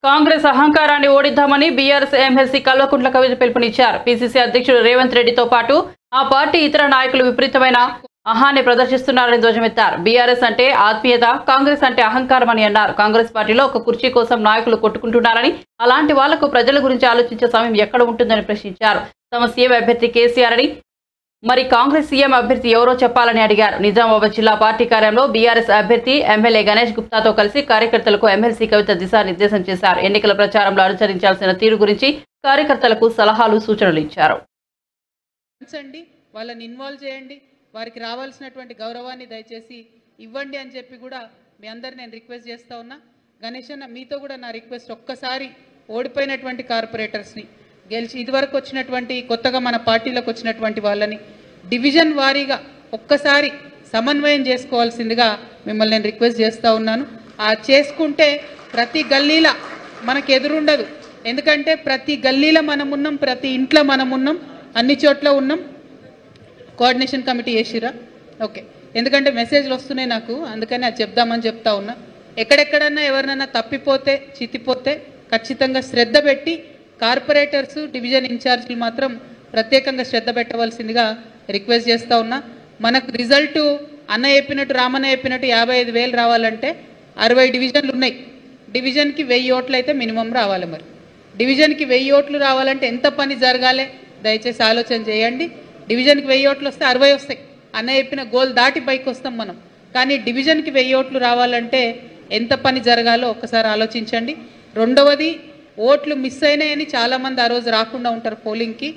కాంగ్రెస్ అహంకారాన్ని ఓడిద్దామని BRS MLC Kalvakuntla Kavitha పిలుపునిచ్చారు పీసీసీ అధ్యక్షుడు రేవంత్ రెడ్డితో పాటు ఆ పార్టీ ఇతర నాయకులు విపరీతమైన అహాన్ని ప్రదర్శిస్తున్నారని ధ్వజమెత్తారు బీఆర్ఎస్ అంటే ఆత్మీయత కాంగ్రెస్ అంటే అహంకారం అని అన్నారు కాంగ్రెస్ పార్టీలో ఒక కుర్చీ కోసం నాయకులు కొట్టుకుంటున్నారని అలాంటి వాళ్లకు ప్రజల గురించి ఆలోచించే సమయం ఎక్కడ ఉంటుందని ప్రశ్నించారు తమ సీఎం అభ్యర్థి కేసీఆర్ అని మరి కాంగ్రెస్ సీఎం అభ్యర్థి ఎవరో చెప్పాలని అడిగారు నిజామాబాద్ జిల్లా పార్టీ కార్యాలయంలో బీఆర్ఎస్ అభ్యర్థి ఎమ్మెల్యే గణేష్ గుప్తాతో కలిసి కార్యకర్తలకు ఎమ్మెల్సీ కవిత దిశానిర్దేశం చేశారు ఎన్నికల ప్రచారంలో అనుసరించాల్సిన తీరు గురించి కార్యకర్తలకు సలహాలు సూచనలు ఇచ్చారు ఉంచండి వాళ్ళని ఇన్వాల్వ్ చేయండి వారికి రావాల్సినటువంటి గౌరవాన్ని దయచేసి ఇవ్వండి అని చెప్పి కూడా మీ అందరు నేను రిక్వెస్ట్ చేస్తా ఉన్నా గణేష్ అన్న మీతో కూడా నా రిక్వెస్ట్ ఒక్కసారి ఓడిపోయినటువంటి కార్పొరేటర్స్ని గెలిచి ఇదివరకు వచ్చినటువంటి కొత్తగా మన పార్టీలోకి వచ్చినటువంటి వాళ్ళని డివిజన్ వారీగా ఒక్కసారి సమన్వయం చేసుకోవాల్సిందిగా మిమ్మల్ని నేను రిక్వెస్ట్ చేస్తూ ఉన్నాను ఆ చేసుకుంటే ప్రతి గల్లీల మనకు ఎదురుండదు ఎందుకంటే ప్రతి గల్లీలో మనం ఉన్నాం ప్రతి ఇంట్లో మనం ఉన్నాం అన్ని చోట్ల ఉన్నాం కోఆర్డినేషన్ కమిటీ చేసిరా ఓకే ఎందుకంటే మెసేజ్లు వస్తున్నాయి నాకు అందుకని అది చెప్దామని చెప్తా ఉన్నా ఎక్కడెక్కడన్నా ఎవరినైనా తప్పిపోతే చితిపోతే ఖచ్చితంగా శ్రద్ధ పెట్టి కార్పొరేటర్స్ డివిజన్ ఇన్ఛార్జీలు మాత్రం ప్రత్యేకంగా శ్రద్ధ పెట్టవలసిందిగా రిక్వెస్ట్ చేస్తా ఉన్నా మనకు రిజల్ట్ అన్న చెప్పినట్టు రామన్న చెప్పినట్టు యాభై ఐదు వేలు రావాలంటే అరవై డివిజన్లు ఉన్నాయి డివిజన్కి వెయ్యి ఓట్లు అయితే మినిమం రావాలి మరి డివిజన్కి వెయ్యి ఓట్లు రావాలంటే ఎంత పని జరగాలి దయచేసి ఆలోచన చేయండి డివిజన్కి వెయ్యి ఓట్లు వస్తే అరవై వస్తాయి అన్న చెప్పిన గోల్ దాటి పైకి వస్తాం మనం కానీ డివిజన్కి వెయ్యి ఓట్లు రావాలంటే ఎంత పని జరగాలో ఒక్కసారి ఆలోచించండి రెండవది ఓట్లు మిస్ అయినాయని చాలామంది ఆ రోజు రాకుండా ఉంటారు పోలింగ్కి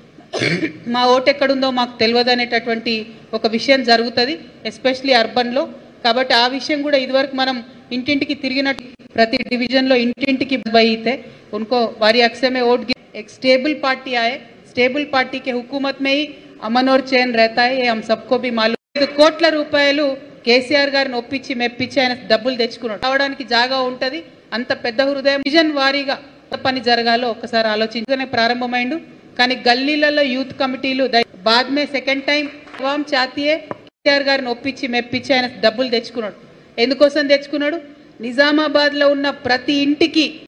మా ఓటు ఎక్కడుందో మాకు తెలియదు అనేటటువంటి ఒక విషయం జరుగుతుంది ఎస్పెషలీ అర్బన్లో కాబట్టి ఆ విషయం కూడా ఇదివరకు మనం ఇంటింటికి తిరిగినట్టు ప్రతి డివిజన్లో ఇంటింటికి అయితే उनको वारी अक्सर में वोट गिर- एक स्टेबल पार्टी आए स्टेबल पार्टी के हुकूमत में ही अमन और चैन रहता है ये हम सबको भी मालूम ఐదు కోట్ల రూపాయలు కేసీఆర్ గారిని ఒప్పించి మెప్పించి ఆయన డబ్బులు తెచ్చుకున్నాడు రావడానికి జాగా ఉంటది అంత పెద్ద హృదయం డివిజన్ వారీగా ఎంత పని జరగాలో ఒక్కసారి ఆలోచించుకునే ప్రారంభమైండు కానీ గల్లీలలో యూత్ కమిటీలు దయ- బాద్ మే సెకండ్ టైం అవాం చాతియే కేసీఆర్ గారిని ఒప్పించి మెప్పించి ఆయన డబ్బులు తెచ్చుకున్నాడు ఎందుకోసం తెచ్చుకున్నాడు నిజామాబాద్లో ఉన్న ప్రతి ఇంటికి